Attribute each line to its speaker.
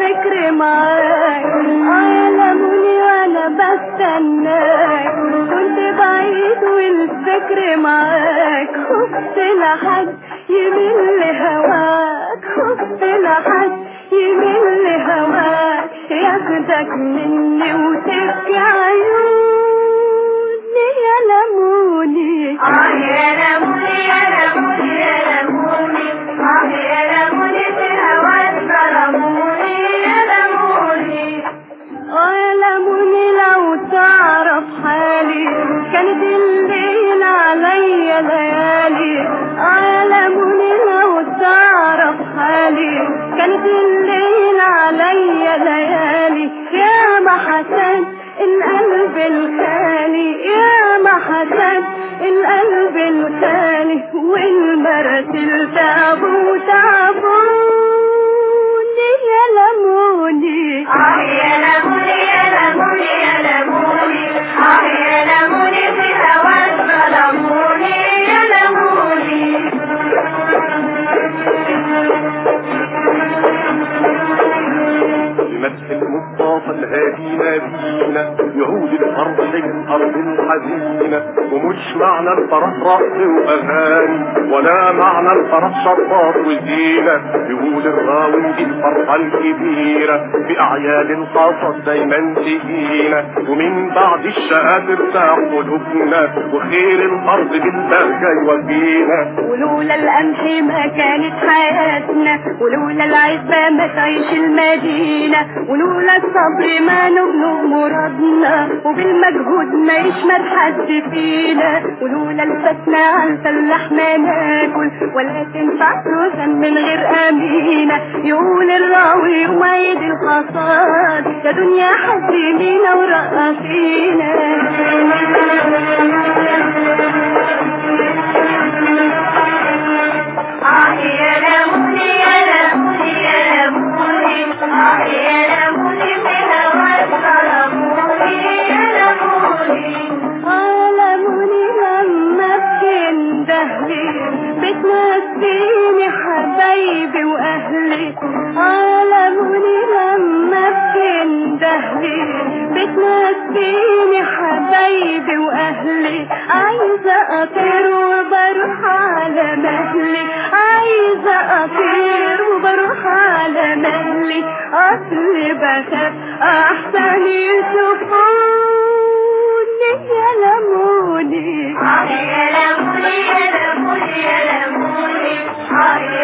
Speaker 1: والفكر معاك اه يا لموني وانا بستناك كنت بعيد والفكر معاك خفت لحد يمل هواك خفت لحد يمل هواك ياخدك مني وتبكي عيوني يا لموني
Speaker 2: آه يا لموني يا لموني يا لموني آه يا لموني في هواك ظلموني يا لموني
Speaker 1: اه يا لموني لو تعرف حالي كانت الليل عليا ليالي اه يا لموني لو تعرف حالي كانت الليل عليا ليالي يا ما حسن القلب الخالي يا ما حسن القلب الخالي والمرسل تعبوا تعبوني يا لموني
Speaker 2: آه يا لموني يا لموني يا لموني آه يا لموني في هواك ظلموني يا لموني
Speaker 3: بمدح المصطفى الهادي نبينا يعود الفرح للأرض الحزينة ومش معنى الفرح رقص وأغاني ولا معنى الفرح شطاط وزينة يقول الراوي دي الفرحة الكبيرة بأعياد القصص دايما تجينا ومن بعد الشقاء ترتاح قلوبنا وخير الأرض بالبركة يوفينا
Speaker 1: ولولا القمح ما كانت حياتنا ولولا العزة ما تعيش المدينة ولولا الصبر ما نبلغ مرادنا وبالمجهود ما يشمت حد فينا ولولا الفتنة عن فلاح ما ناكل ولا تنفع فلوسا من غير أمينة يقول الراوي وميد الحصاد يا دنيا حزينينا ورقصينا
Speaker 2: آه يا لموني يا لموني يا لموني آه يا لموني في هواك ظلموني يا لموني
Speaker 1: عالموني لما بتندهلي بتنسيني حبايبي واهلي عالموني لما بتندهلي بتنسيني حبايبي واهلي عايزه اطير وبروح على مهلي عايزه اطير وبروح على مهلي اصلي بخاف احسن يشوفوني يا لموني
Speaker 2: آه يا لموني يا لموني يا لموني آه